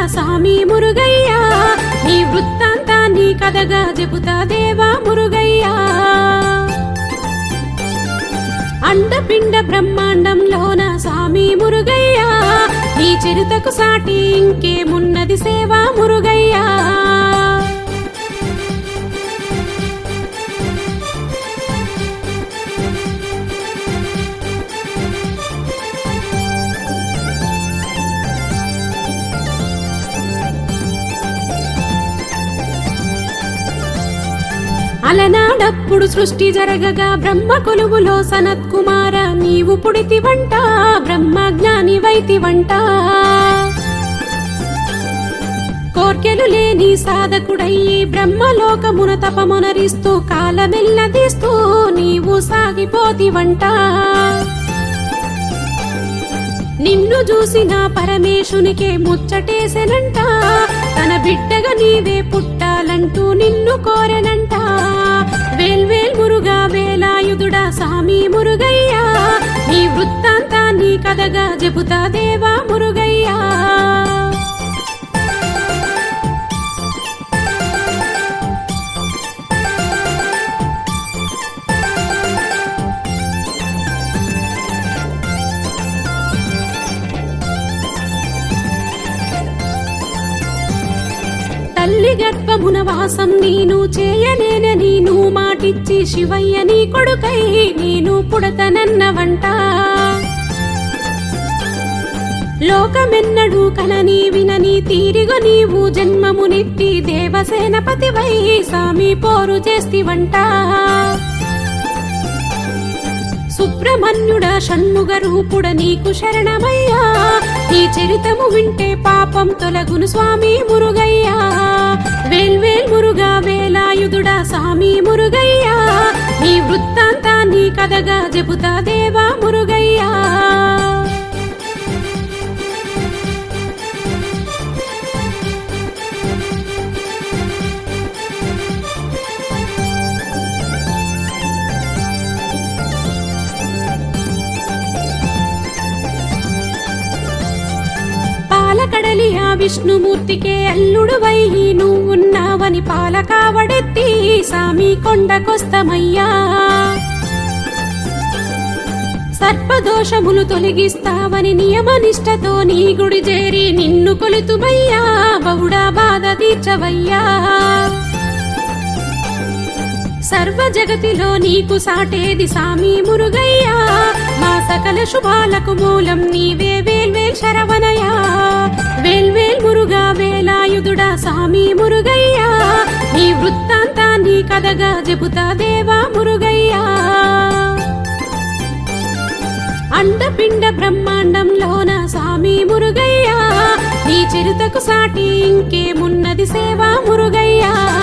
సామి మురుగయ్యా నీ వృత్తాంతాన్ని కథగా చెబుతా దేవా మురుగయ్యా అండపిండ బ్రహ్మాండంలోన సామి మురుగయ్యా నీ చరితకు సాటి ఇంకేమున్నది సేవా మురుగయ్యా అలనాడప్పుడు సృష్టి జరగగా బ్రహ్మ కొలువులో సనత్ కుమార నీవు పుడితివంట బ్రహ్మ జ్ఞాని వైతివంట కోర్కెలు లేని సాధకుడయ్యి బ్రహ్మలోకమున తపమునరిస్తూ కాలమెల్లదీస్తూ నీవు సాగిపోతివంట నిన్ను చూసిన పరమేశునికే ముచ్చటేసెనంట తన బిడ్డగా నీవే పుట్టాలంటూ నిన్ను కోరెనంట వేల్వేల్ మురుగా వేలాయుధుడా సామి మురుగయ్యా నీ వృత్తాంతాన్ని కథగా చెబుతా దేవా మురుగయ్యా తల్లి గర్భమున వాసం నేను చేయలేనని నువ్వు మాటిచ్చి శివయ్య నీ కొడుకై నేను పుడతనన్నవంట లోకమెన్నడు కనని వినని తీరిగ నీవు జన్మమునెత్తి దేవసేనపతివై సామి పోరు చేస్తివంట సుబ్రహ్మణ్యుడ షణ్ముగ రూపుడ నీకు శరణమయ్యా నీ చరితము వింటే పాపం తొలగును స్వామి మురుగయ్యా వేల్వేల్ మురుగా వేలాయుధుడా స్వామి మురుగయ్యా నీ వృత్తాంతాన్ని కథగా చెబుతా దేవా మురుగయ్యా పాలకడలి ఆ విష్ణుమూర్తికే అల్లుడు వై నువ్వున్నావని పాలకావడెత్తి సామి కొండకొస్తమయ్యా సర్పదోషములు తొలగిస్తావని నియమనిష్టతో నీ గుడి చేరి నిన్ను కొలుతుమయ్యా బహుడా బాధ తీర్చవయ్యా సర్వ జగతిలో నీకు సాటేది సామి మురుగయ్యా మా సకల శుభాలకు మూలం నీవే వేల్వేల్ శరవణయా వేల్వేల్ మురుగా వేలాయుధుడా సామి మురుగయ్యా నీ వృత్తాంతాన్ని కథగా చెబుతా దేవా మురుగయ్యా అండపిండ బ్రహ్మాండంలోన సామి మురుగయ్యా నీ చరితకు సాటి ఇంకేమున్నది సేవా మురుగయ్యా